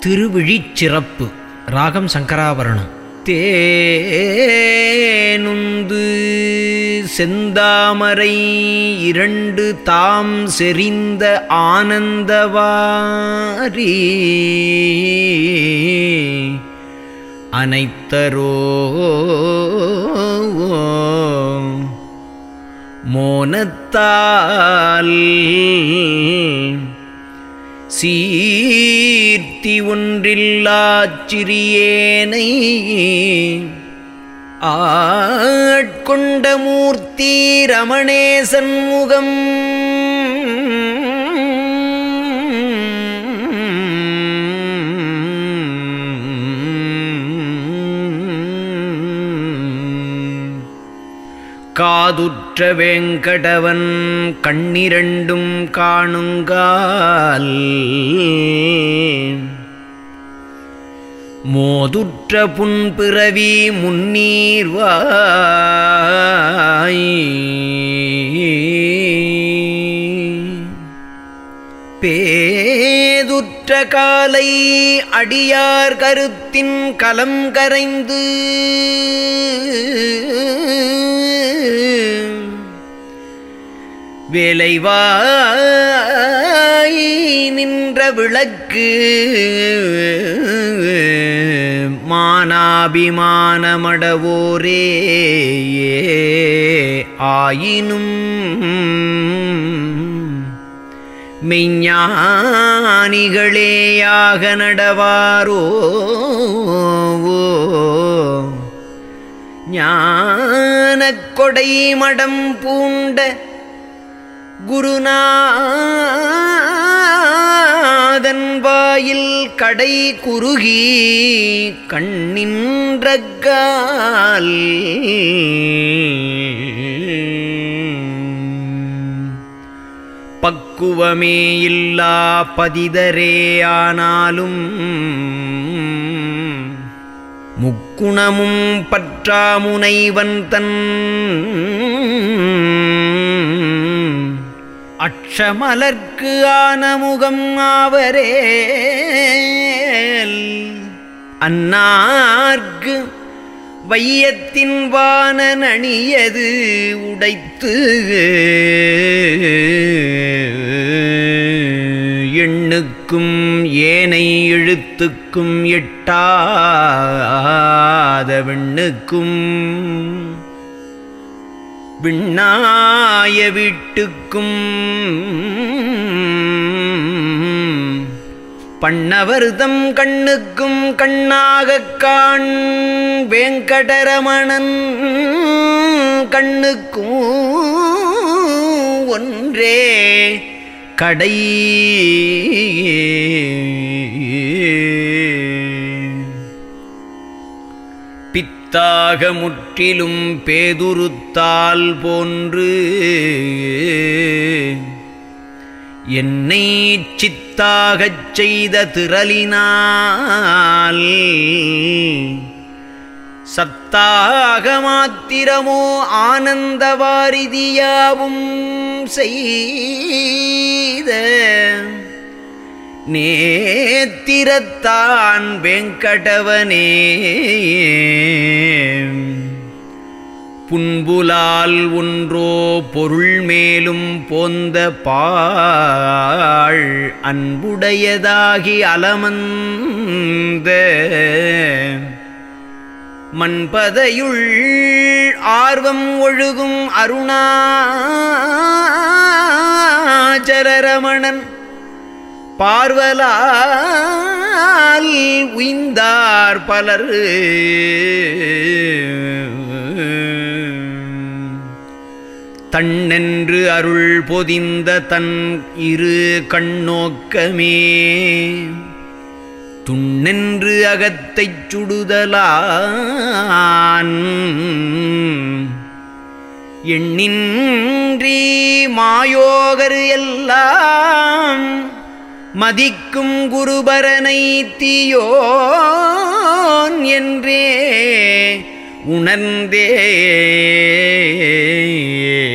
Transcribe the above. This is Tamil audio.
திருவிழிச் சிறப்பு ராகம் சங்கராபரணம் தேனுந்து செந்தாமரை இரண்டு தாம் செறிந்த ஆனந்தவாரி அனைத்தரோ மோனத்தால் சீர்த்தி ஒன்றில்லாச் சிறியேனை ஆட்கொண்ட மூர்த்தி ரமணேசன் முகம் காதுற்ற வேங்கடவன் கண்ணிரண்டும் காணுங்கால் மோதுற்ற புன்பிறவி முன்னீர்வாய் பேதுற்ற காலை அடியார் கருத்தின் கலம் கரைந்து வேலைவாய் நின்ற விளக்கு மானாபிமானமடவோரே ஆயினும் மெய்ஞானிகளேயாக நடவாரோ ஞானக் கொடை மடம் பூண்ட குருநாதன் வாயில் கடை குறுகி கண்ணின்றக்கால் பக்குவமே இல்லா பதிதரே ஆனாலும் முக்குணமும் பற்றாமுனைவன் தன் அக்ஷமலர்க்கு ஆன முகம் ஆவரே அன்னார்க்கு வையத்தின் வானன் அணியது உடைத்து எண்ணுக்கும் ஏனை எழுத்துக்கும் எட்டாத விண்ணுக்கும் விண்ணாய வீட்டுக்கும் பண்ணவர்தம் கண்ணுக்கும் கண்ணாகக் காண் வேங்கடரமணன் கண்ணுக்கும் ஒன்றே கடை பித்தாக முற்றிலும் பேதுருத்தால் போன்று என்னை சித்தாகச் செய்த திரளினால் சத்தாக மாத்திரமோ ஆனந்த வாரிதியாவும் செய்த நேத்திரத்தான் வெங்கடவனே புன்புலால் ஒன்றோ பொருள் மேலும் போந்த பாழ் அன்புடையதாகி அலமந்த மண்பதையுள் ஆர்வம் ஒழுகும் அருணாச்சரமணன் பார்வலால் உய்ந்தார் பலர் தன்னென்று அருள் பொதிந்த தன் இரு கண்ணோக்கமே துண்ணென்று அகத்தைச் சுடுதலான் எண்ணின்றி மாயோகர் எல்லாம் மதிக்கும் குருபரனை தீயோன் என்றே உணர்ந்தே